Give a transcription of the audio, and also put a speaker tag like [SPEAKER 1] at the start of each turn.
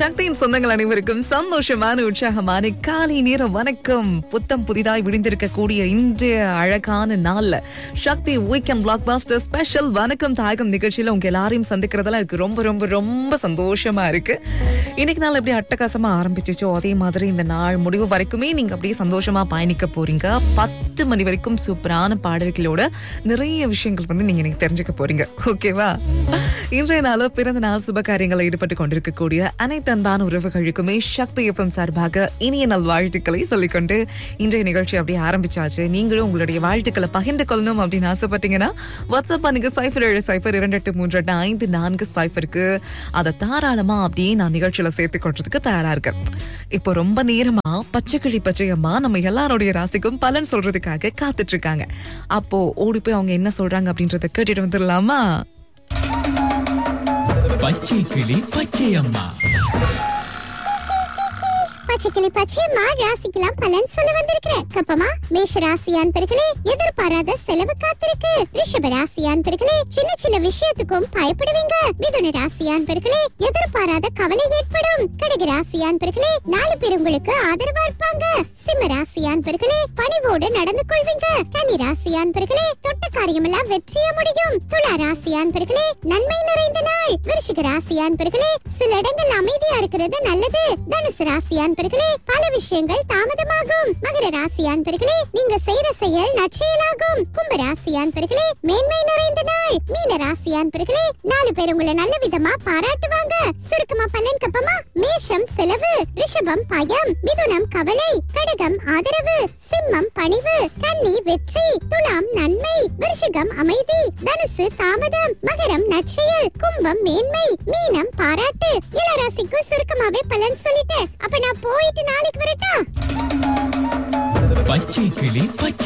[SPEAKER 1] சக்தியின் சொந்தங்கள் அனைவருக்கும் சந்தோஷமான உற்சாகமான காலை நேர வணக்கம் புத்தம் புதிதாய் விடிந்திருக்கக்கூடிய இன்றைய அழகான நாள்ல Sakthi weekend blockbuster special வணக்கம் தாயகம் நிகழ்ச்சியில உங்க எல்லாரையும் சந்திக்கிறதுல எனக்கு ரொம்ப ரொம்ப ரொம்ப சந்தோஷமா இருக்கு இன்னைக்கு நாள் எப்படி அட்டகாசமா ஆரம்பிச்சிச்சோ அதே மாதிரி இந்த நாள் முடிவு வரைக்குமே நீங்க அப்படியே சந்தோஷமா பயணிக்க போறீங்க பத்து மணி வரைக்கும் சூப்பரான பாடல்களோட நிறைய விஷயங்கள் வந்து நீங்க எனக்கு தெரிஞ்சுக்க போறீங்க ஓகேவா இன்றைய நாள் பிறந்த நாள் சுப காரியங்களில் ஈடுபட்டு கொண்டிருக்கக்கூடிய அனைத்து அன்பான உறவுகளுக்குமே சக்தி எஃப்எம் சார்பாக இனிய நல் வாழ்த்துக்களை சொல்லிக்கொண்டு இன்றைய நிகழ்ச்சி அப்படியே ஆரம்பிச்சாச்சு நீங்களும் உங்களுடைய வாழ்த்துக்களை பகிர்ந்து கொள்ளணும் அப்படின்னு ஆசைப்பட்டீங்கன்னா வாட்ஸ்அப் பண்ணுங்க சைஃபர் ஏழு சைஃபர் இரண்டு எட்டு மூன்று எட்டு ஐந்து நான்கு சைஃபருக்கு அதை தாராளமா அப்படியே நான் நிகழ்ச்சியில சேர்த்து கொள்றதுக்கு தயாரா இருக்கேன் இப்போ ரொம்ப நேரமா பச்சைக்கிழி பச்சையம்மா நம்ம எல்லாருடைய ராசிக்கும் பலன் சொல்றதுக்காக காத்துட்டு இருக்காங்க அப்போ ஓடி போய் அவங்க என்ன சொல்றாங்க அப்படின்றத கேட்டுட்டு வந்துடலாமா
[SPEAKER 2] பச்சை கிளி பச்சை அம்மா
[SPEAKER 3] பச்சைக்கிளி பச்சையம்மா ராசிக்கெல்லாம் பலன் சொல்ல வந்திருக்கிறேன் கப்பமா மேஷ ராசியான் பெருகளே எதிர்பாராத செலவு காத்திருக்கு ரிஷப ராசியான் பெருகளே சின்ன சின்ன விஷயத்துக்கும் பயப்படுவீங்க மிதுன ராசியான் பெருகளே எதிர்பாராத கவலை ஏற்படும் கடக ராசியான் பெருகளே நாலு பேர் உங்களுக்கு ஆதரவா இருப்பாங்க சிம்ம ராசியான் பெருகளே பணிவோடு நடந்து கொள்வீங்க கன்னி ராசியான் பெருகளே தொட்ட காரியமெல்லாம் வெற்றியா முடியும் துலா ராசியான் பெருகளே நன்மை நிறைந்த நாள் விருஷிக ராசியான் பெருகளே சில இடங்கள் அமைதியா இருக்கிறது நல்லது தனுசு ராசியான் பெருகளே பல விஷயங்கள் தாமதமாகும் மகர ராசியான் பெருகளே நீங்க செய்யற செயல் நற்செயலாகும் கும்ப ராசியான் பெருகளே மேன்மை நிறைந்த நாள் மீன ராசியான் பெருகளே நாலு பேர் உங்களை நல்ல விதமா பாராட்டுவாங்க சுருக்கமா பலன் கப்பமா மேஷம் செலவு ரிஷபம் பயம் மிதுனம் கவலை கடகம் ஆதரவு சிம்மம் பணிவு கன்னி வெற்றி துலாம் நன்மை விருஷிகம் அமைதி தனுசு தாமதம் மகரம் நற்செயல் கும்பம் மேன்மை மீனம் பாராட்டு இளராசிக்கு சுருக்கமாவே பலன் சொல்லிட்டேன் அப்ப நான் போயிட்டு நாளைக்கு வரட்டா
[SPEAKER 2] பச்சை கிளி பச்சை